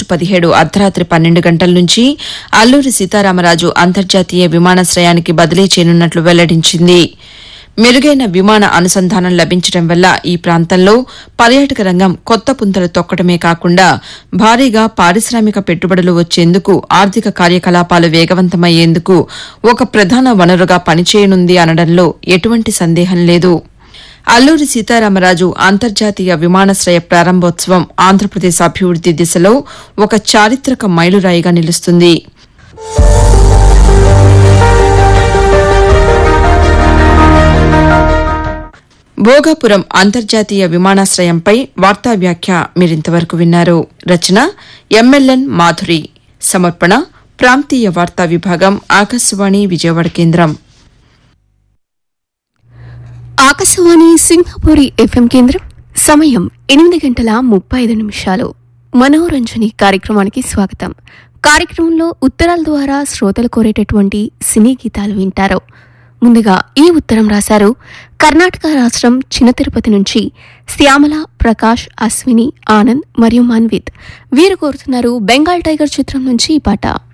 పదిహేడు అర్ధరాత్రి పన్నెండు గంటల నుంచి అల్లూరి సీతారామరాజు అంతర్జాతీయ విమానాశ్రయానికి బదిలీ చేయనున్నట్లు వెల్లడించింది మెరుగైన విమాన అనుసంధానం లభించడం వల్ల ఈ ప్రాంతంలో పర్యాటక రంగం కొత్త పుంతలు తొక్కడమే కాకుండా భారీగా పారిశ్రామిక పెట్టుబడులు వచ్చేందుకు ఆర్థిక కార్యకలాపాలు వేగవంతమయ్యేందుకు ఒక ప్రధాన వనరుగా పనిచేయనుంది అనడంలో ఎటువంటి సందేహం లేదు అల్లూరి సీతారామరాజు అంతర్జాతీయ విమానాశ్రయ ప్రారంభోత్సవం ఆంధ్రప్రదేశ్ అభివృద్ది దిశలో ఒక చారిత్రక మైలురాయిగా నిలుస్తుంది భోగాపురం అంతర్జాతీయ విమానాశ్రయంపై వార్తా వ్యాఖ్య మీరింతవరకు విన్నారు రచన ఎంఎల్ఎన్ మాధురి సమర్పణ ప్రాంతీయ వార్తా విభాగం ఆకాశవాణి విజయవాడ కేంద్రం ఆకాశవాణి సింహపురి ఎఫ్ఎం కేంద్రం సమయం ఎనిమిది గంటల ముప్పై ఐదు నిమిషాలు మనోరంజని కార్యక్రమానికి స్వాగతం కార్యక్రమంలో ఉత్తరాల ద్వారా శ్రోతలు కోరేటటువంటి సినీ గీతాలు వింటారు ముందుగా ఈ ఉత్తరం రాశారు కర్ణాటక రాష్ట్రం చిన్న తిరుపతి నుంచి శ్యామల ప్రకాష్ అశ్విని ఆనంద్ మరియు మన్విత్ వీరు కోరుతున్నారు బెంగాల్ టైగర్ చిత్రం నుంచి ఈ పాట